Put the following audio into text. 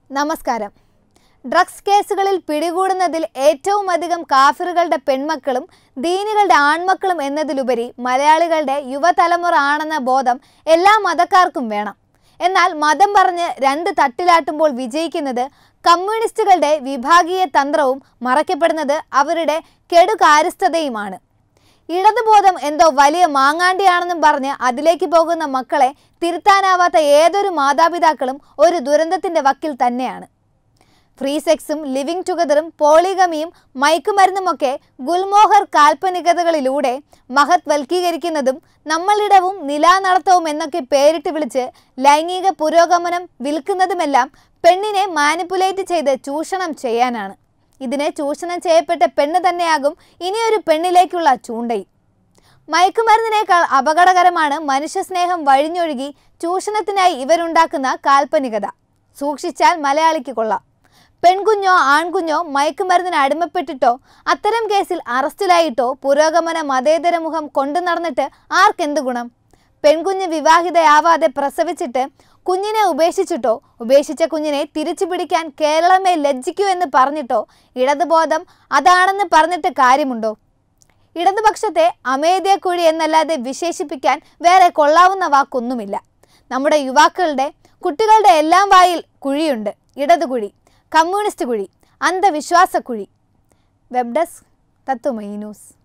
നമസ്കാരം ഡ്രഗ്സ് കേസുകളിൽ പിടികൂടുന്നതിൽ ഏറ്റവും അധികം കാഫിറുകളുടെ പെൺമക്കളും ദീനികളുടെ ആൺമക്കളും എന്നതിലുപരി മലയാളികളുടെ യുവതലമുറ ആണെന്ന ബോധം എല്ലാ മതക്കാർക്കും വേണം എന്നാൽ മതം പറഞ്ഞ് രണ്ട് തട്ടിലാട്ടുമ്പോൾ വിജയിക്കുന്നത് കമ്മ്യൂണിസ്റ്റുകളുടെ വിഭാഗീയ തന്ത്രവും മറയ്ക്കപ്പെടുന്നത് അവരുടെ കെടുകാര്യസ്ഥതയുമാണ് ഇടതുബോധം എന്തോ വലിയ മാങ്ങാണ്ടിയാണെന്നും പറഞ്ഞ് അതിലേക്ക് പോകുന്ന മക്കളെ തിരുത്താനാവാത്ത ഏതൊരു മാതാപിതാക്കളും ഒരു ദുരന്തത്തിന്റെ വക്കിൽ തന്നെയാണ് ഫ്രീ സെക്സും ലിവിങ് ടുഗദറും പോളിഗമിയും മയക്കുമരുന്നുമൊക്കെ ഗുൽമോഹർ കാൽപ്പനികതകളിലൂടെ മഹത് വൽക്കീകരിക്കുന്നതും നമ്മളിടവും നിലാനടത്തവും എന്നൊക്കെ പേരിട്ട് വിളിച്ച് ലൈംഗിക പുരോഗമനം വിൽക്കുന്നതുമെല്ലാം പെണ്ണിനെ മാനിപ്പുലേറ്റ് ചെയ്ത് ചൂഷണം ചെയ്യാനാണ് ഇതിനെ ചൂഷണം ചെയ്യപ്പെട്ട പെണ്ണ് തന്നെയാകും ഇനിയൊരു പെണ്ണിലേക്കുള്ള ചൂണ്ടയും മയക്കുമരുന്നിനേക്കാൾ അപകടകരമാണ് മനുഷ്യസ്നേഹം വഴിഞ്ഞൊഴുകി ചൂഷണത്തിനായി ഇവരുണ്ടാക്കുന്ന കാൽപ്പനികത സൂക്ഷിച്ചാൽ മലയാളിക്ക് കൊള്ളാം പെൺകുഞ്ഞോ ആൺകുഞ്ഞോ മയക്കുമരുന്നിന് അടിമപ്പെട്ടിട്ടോ അത്തരം കേസിൽ അറസ്റ്റിലായിട്ടോ പുരോഗമന മതേതര മുഖം കൊണ്ടു നടന്നിട്ട് ആർക്കെന്ത് ഗുണം പെൺകുഞ്ഞ് വിവാഹിതയാവാതെ പ്രസവിച്ചിട്ട് കുഞ്ഞിനെ ഉപേക്ഷിച്ചിട്ടോ ഉപേക്ഷിച്ച കുഞ്ഞിനെ തിരിച്ചു പിടിക്കാൻ കേരളമേ ലജ്ജിക്കൂ എന്ന് പറഞ്ഞിട്ടോ ഇടതുബോധം അതാണെന്ന് പറഞ്ഞിട്ട് കാര്യമുണ്ടോ ഇടതുപക്ഷത്തെ അമേദ്യക്കുഴി എന്നല്ലാതെ വിശേഷിപ്പിക്കാൻ വേറെ കൊള്ളാവുന്ന വാക്കൊന്നുമില്ല നമ്മുടെ യുവാക്കളുടെ കുട്ടികളുടെ എല്ലാം വായിൽ കുഴിയുണ്ട് ഇടതുകുഴി കമ്മ്യൂണിസ്റ്റ് കുഴി അന്ധവിശ്വാസക്കുഴി വെബ് ഡെസ്ക് തത്വമയി ന്യൂസ്